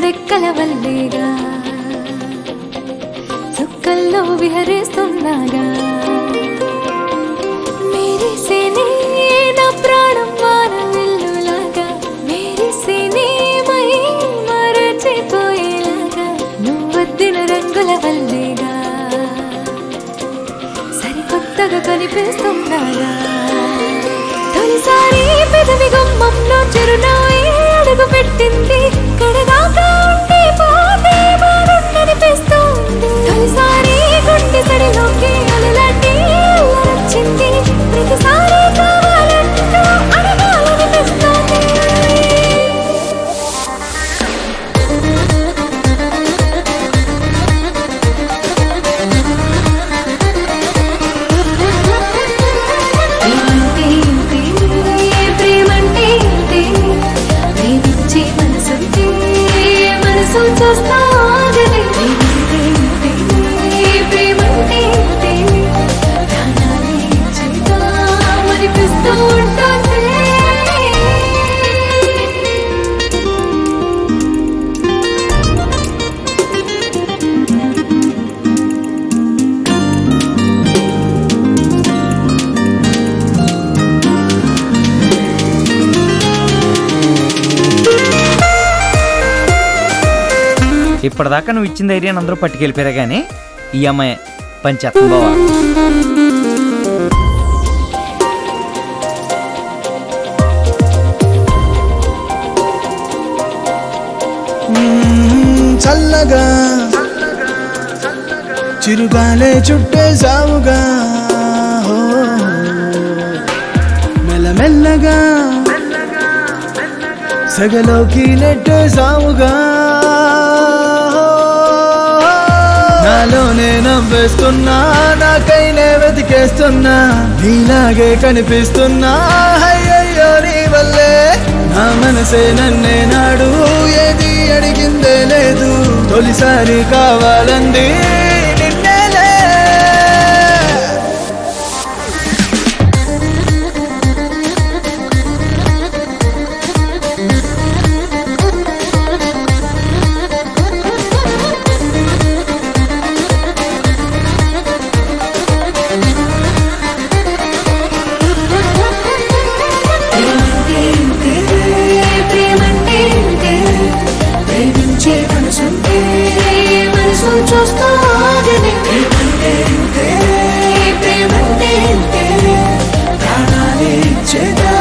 రెక్కల వల్లేగా చుక్కల్లో విహరిస్తున్నాగా మెరిసేనే నా ప్రాణం వానవిల్లులాగా మెరిసేనే మై మరచిపోయేలాగా నువ్వొద్దిన రంగుల వల్లేగా సరికొత్తగా కనిపిస్తున్నాగా తొలిసారి పెదవి గుమ్మంలో చిరునవ్వే అడుగు పెట్టింది కడదాకా ఉంటే పోతే బాగుండనిపిస్తుంది తొలిసారి గుండె సడిలోకి అలలాంటి వచ్చింది ప్రతిసారి కావాలంటూ అడగాలనిపిస్తుంది ప్రేమంటే ఇంతే, ప్రేమంటే ఇంతే, ప్రేమించే మనసుంటే, మనసు చూస్తాగదే. ప్రేమంటే ఇంతే, ప్రేమంటే ఇంతే, ప్రాణాలే ఇచ్చేద్దామనిపిస్తూ ఉంటుంది. ఇప్పటిదాకా నువ్వు ఇచ్చిన ధైర్యాన్ని అందరూ పట్టుకెళ్ళిపోయారు కానీ ఈ అమ్మాయి పంచేత్తం బావా చల్లగా చిరుగాలే చుట్టే సావుగా హో. మెల్లమెల్లగా సగలోకి నెట్టే సావుగా హో. నాలోనే నవ్వేస్తున్నా నాకైనే వెతికేస్తున్నా నీలాగే కనిపిస్తున్నా అయ్యయ్యో నీ వల్లే నా మనసే నన్నే నాడు ఏది అడిగిందే లేదు తొలిసారి కావాలంది నిన్నేలే ప్రేమంటే ఇంతే, ప్రేమంటే ఇంతే, ప్రేమించే మనసుంటే, మనసు చూస్తాగదే. ప్రేమంటే ఇంతే, ప్రేమంటే ఇంతే, ప్రాణాలే ఇచ్చేదా